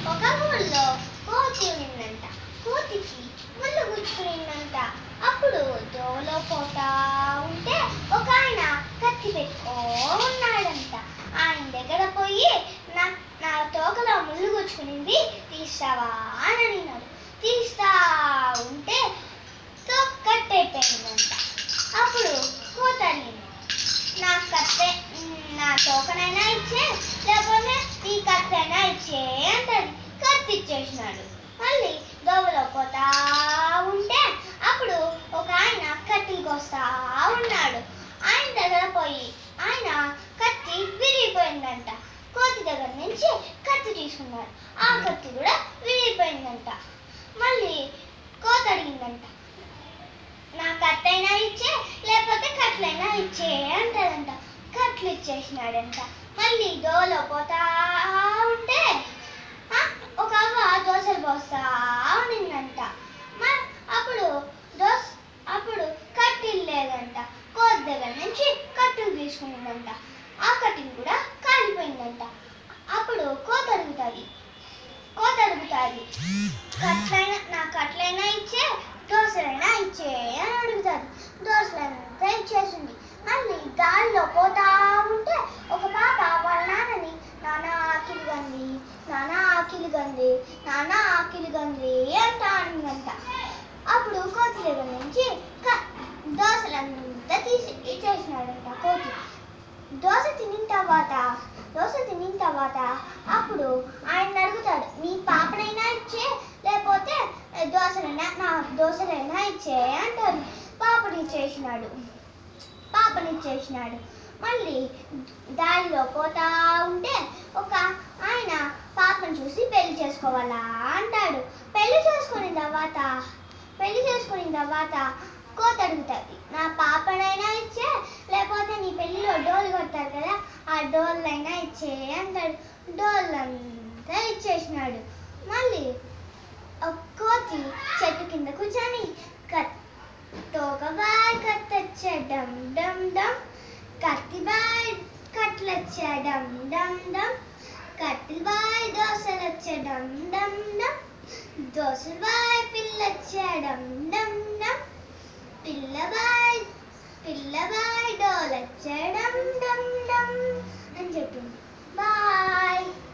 ఒక ఊళ్ళో కోతి ఉన్నంట కోతికి ముళ్ళు గుచ్చుకునిందంట అప్పుడు దోవలో పోతా ఉంటే ఒక ఆయన కత్తి పెట్టుకో ఉన్నాడంట ఆయన దగ్గర పోయి నా నా తోకలో ముళ్ళు గుచ్చుకునింది తీస్తావా అని అడిగినాడు తీస్తా ఉంటే తోక కట్ అయిపోయిందంట అప్పుడు కోత అడిగింది నా కత్తె నా తోకనైనా ఇచ్చే లేకపోతే నీ కత్తైనా ఇచ్చే అంటది కత్తి ఇచ్చేసినాడు మళ్ళీ దోవలో పోతా ఉంటే అప్పుడు ఒక ఆయన కత్తికి వస్తా ఉన్నాడు ఆయన దగ్గర పోయి ఆయన కత్తి విరిగిపోయిందంట కోతి దగ్గర నుంచి కత్తి తీసుకున్నాడు ఆ కత్తి కూడా విరిగిపోయిందంట మళ్ళీ కోత అడిగిందంట నా కత్తైనా ఇచ్చే లేకపోతే కట్లైనా ఇచ్చే అంటదంట కట్లు ఇచ్చేసినాడంట మళ్ళీ దోలో పోతా ఉంటే ఆ, ఒక అవ్వ దోశలు పోస్తా ఉన్నిందంట మ- అప్పుడు దోశ అప్పుడు కట్టిల్ లేదంట కోతి దగ్గర నుంచి కట్టులు తీసుకునిందంట ఆ కట్టిల్ కూడా కాలిపోయిందంట అప్పుడు కోత అడుగుతుంది కోత అడుగుతుంది కట్లైనా నా కట్లైనా ఇచ్చే దోశలైనా ఇచ్చే అని అడుగుతారు దోశలంతా ఇచ్చేసింది మళ్ళీ గాలిలో పోతా ఉంటే ఒక పాప వాళ్ళ నాన్నని నాన్న ఆకిలి గంది నాన్న ఆకిలి గంది నాన్న ఆకిలి గంది అంట అనిందంట అప్పుడు కోతి దగ్గర నుంచి క- దోశలంతా తీసి ఇచ్చేసినాడంట కోతి దోశ తినిన తర్వాత దోశ తినిన తర్వాత అప్పుడు ఆయన అడుగుతాడు నీ పాపనైనా ఇచ్చే లేకపోతే "ఏ, దోశలైనా నా దోశలైనా ఇచ్చే అంటాడు పాపని ఇచ్చేసినాడు పాపని ఇచ్చేసినాడు మళ్ళీ దారిలో పోతా ఉంటే ఒక ఆయన పాపను చూసి పెళ్లి చేసుకోవాలా అంటాడు పెళ్లి చేసుకున్న తర్వాత పెళ్లి చేసుకున్న తర్వాత కోత అడుగుతుంది నా పాపనైనా ఇచ్చే లేకపోతే నీ పెళ్ళిలో డోలు కొడతారు కదా ఆ డోళ్ళైనా ఇచ్చే అంటాడు డోళ్ళంతా ఇచ్చేసినాడు మళ్ళీ ఒక కోతి చెట్టు కింద కూర్చొని కట్ తోక బాయ్ కట్టొచ్చే డమ్ డమ్ డమ్ కత్తి బాయ్ కట్లొచ్చే డమ్ డమ్ డమ్ కత్తి బాయ్ దోశలు వచ్చే డమ్ డమ్ డమ్ దోశలు బాయ్ పిల్లొచ్చే డమ్ డమ్ డమ్ పిల్ల బాయ్ పిల్ల బాయ్ డోలొచ్చే డమ్ డమ్ డమ్ అని చెప్పింది బాయ్